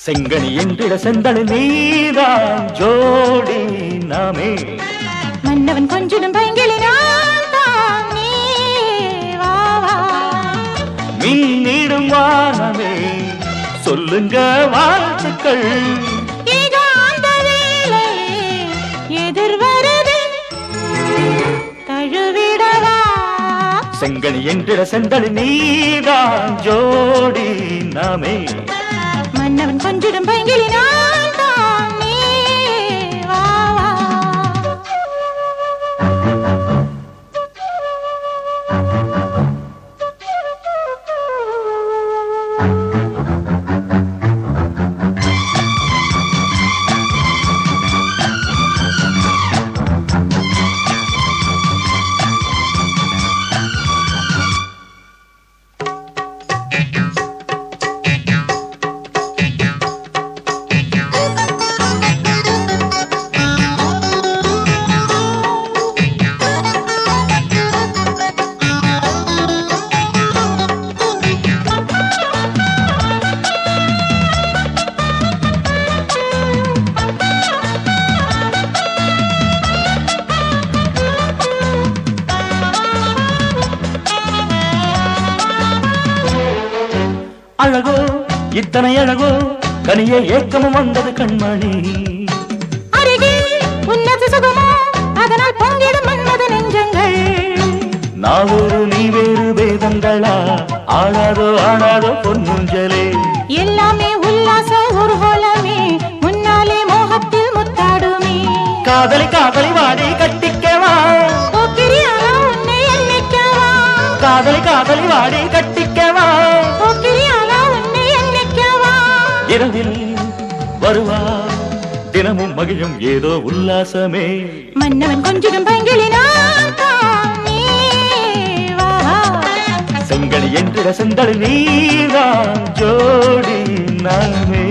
செங்கனி என்றிட செந்தல் நீதான் ஜோடி நாமே மன்னவன் கொஞ்சிடும் பைங்களினால் தான் நீ வா வா மின்னிடும் வானமே சொல்லுங்க வாழ்த்துக்கள் ஏகாந்த வேளை எதிர்வருது தழுவிடவா செங்கனி என்றிட செந்தல் நீதான் ஜோடி நாமே மன்னவன் கொஞ்சிடும் பைங்களினால் தான் நீ வா வா அழகோ இத்தனை அழகோ கனிய ஏக்கமும் வந்தது கண்மணி அருகே உன்னத சுகமோ அதனால் பொங்கிடும் மன்மத நெஞ்சங்கள் நான் ஒரு நீ வேறு வேதங்களா ஆடாதோ ஆடாதோ பொன்னுஞ்சலே எல்லாமே உல்லாச ஊர்வலமே முன்னாலே மோகத்தில் முத்தாடுமே காதலி காதலி வாடி கட்டிக்கவா போக்கிரியானா உன்னை எண்ணிக்கவா காதலி காதலி வாடி கட்டிக்கவா போக்கிரியானா உன்னை எண்ணிக்கவா இரவில் வருவா தினமும் மகிழும் ஏதோ உல்லாசமே மன்னவன் கொஞ்சிடும் பைங்களினால் தான் நீ வா வா. செங்கனி என்றிட செந்தல் நீதான் ஜோடி நாமே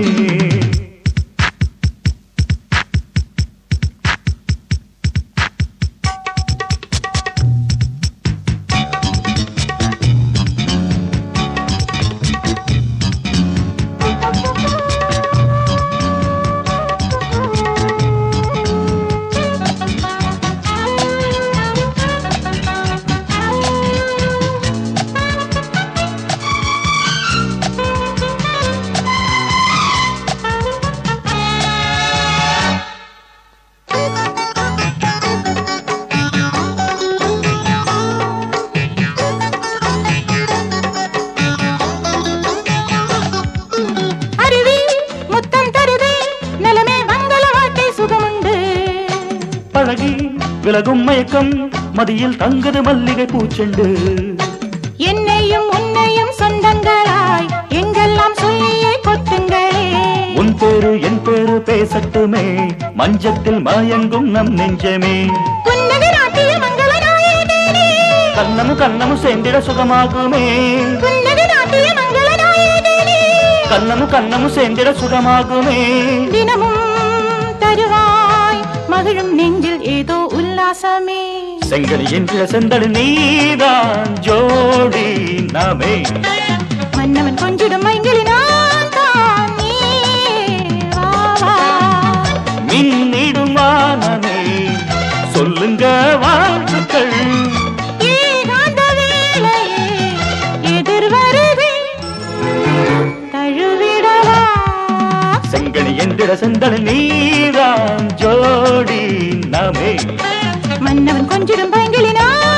அருவி முத்தம் தருது நிலமே மங்கள வாழ்க்கை சுகமுண்டு பழகி விலகும் மயக்கம் மதியில் தங்குது மல்லிகை பூச்செண்டு என்னையும் உன்னையும் சொந்தங்களாய் எங்கெல்லாம் சொல்லியே கொட்டுங்களே உன் பேரு என் பேரு பேசட்டுமே மஞ்சத்தில் மயங்கும் நம் நெஞ்சமே புன்னகை நாட்டிய மங்கள நாயகனே கண்ணமும் கண்ணமும் சேர்ந்திட சுகமாகுமே புன்னகை நாட்டிய மங்கள நாயகனே கண்ணமும் கண்ணமும் சேர்ந்திட சுகமாகுமே தினமும் தருவாய் மகிழும் நெஞ்சில் ஏதோ உல்லாசமே செங்கனி என்ற செந்தல் நீதான் ஜோடி நாமே மன்னவன் கொஞ்சிடும் மைங்களினால் தான் நீ வா வா மின்னிடும் வானமே சொல்லுங்க வாழ்த்துக்கள் ஏகாந்த வேளையே எதிர்வருது தழுவிடவா செங்கனி என்ற செந்தல் நீதான் ஜோடி நாமே மன்னவன் கொஞ்சிடும் பைங்களினால்